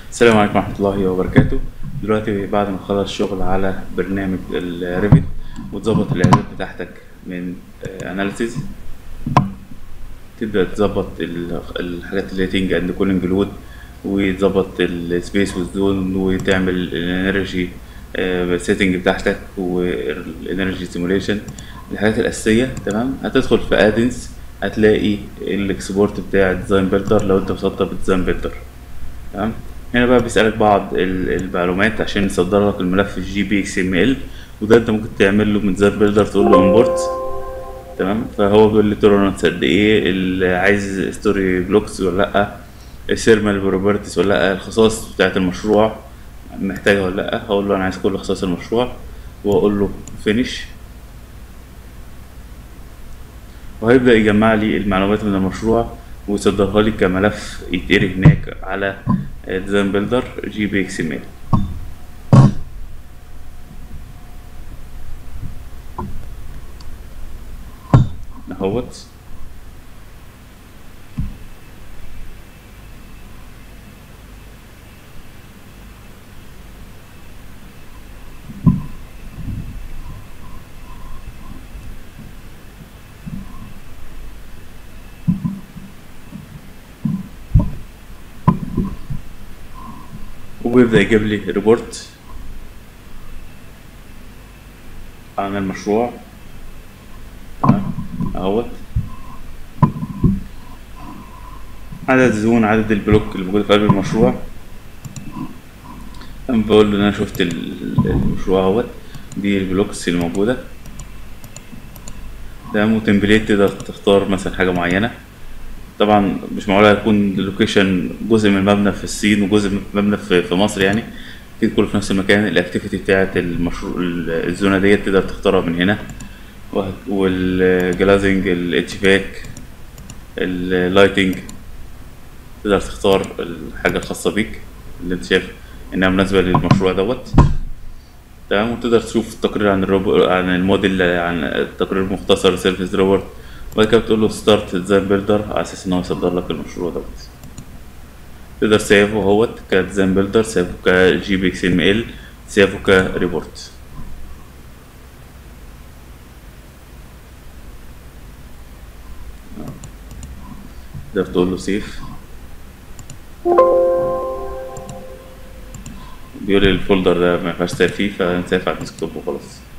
السلام عليكم ورحمة الله وبركاته دلوقتي بعد ما تخلص شغل على برنامج الريفت وتظبط الإعدادات بتاعتك من اناليسيز تبدأ تظبط ال- الحاجات اللي هي تنج اند كولينج لود وتظبط السبيس والزون وتعمل الانرجي سيتنج بتاعتك والانرجي سيموليشن الحاجات الأساسية تمام هتدخل في ادنس هتلاقي الاكسبورت بتاع ديزاين بيلدر لو انت مسطب بديزاين بيلدر تمام هنا بقى بيسألك بعض ال- المعلومات عشان يصدر لك الملف الجي بي اكس ام ال وده انت ممكن تعمل له من ديزاين بيلدر تقول له امبورت تمام فهو بيقول لي تولرانس قد ايه اللي عايز ستوري بلوكس ولا لا الثيرمال بروبرتيز ولا لا الخصائص بتاعت المشروع محتاجها ولا لا هقول له انا عايز كل خصائص المشروع واقول له فينيش وهيبدأ يجمع لي المعلومات من المشروع ويصدرها لي كملف يتقري هناك على ديزاين بيلدر جي بي اكس ام ال اهوت وبيبدأ يجيب لي ريبورت عن المشروع تمام اهوت عدد الزبون عدد البلوك اللي موجودة في قلب المشروع أنا بقول له إن أنا شفت ال- المشروع اهوت دي البلوكس اللي موجودة تمام وتمبليت تقدر تختار مثلا حاجة معينة طبعا مش معقول هيكون اللوكيشن جزء من المبنى في الصين وجزء من المبنى في في مصر يعني اكيد كله في نفس المكان الاكتيفيتي بتاعت المشروع الزونة ديت تقدر تختارها من هنا وه- والجلازنج الاتشباك اللايتنج تقدر تختار الحاجة الخاصة بيك اللي انت شايف انها مناسبة للمشروع دوت تمام وتقدر تشوف التقرير عن الروبو عن الموديل عن التقرير المختصر سيرفيس روبوت وبعد كده بتقول له ستارت ديزاين بيلدر على اساس ان هو يصدر لك المشروع دوت تقدر سيفه اهوت كديزاين بيلدر سيفه كجي بي اكس ام ال سيفه كريبورت تقدر تقول له سيف بيقول لي الفولدر ده ما ينفعش تسيف فيه فنسيف على الديسكتوب وخلاص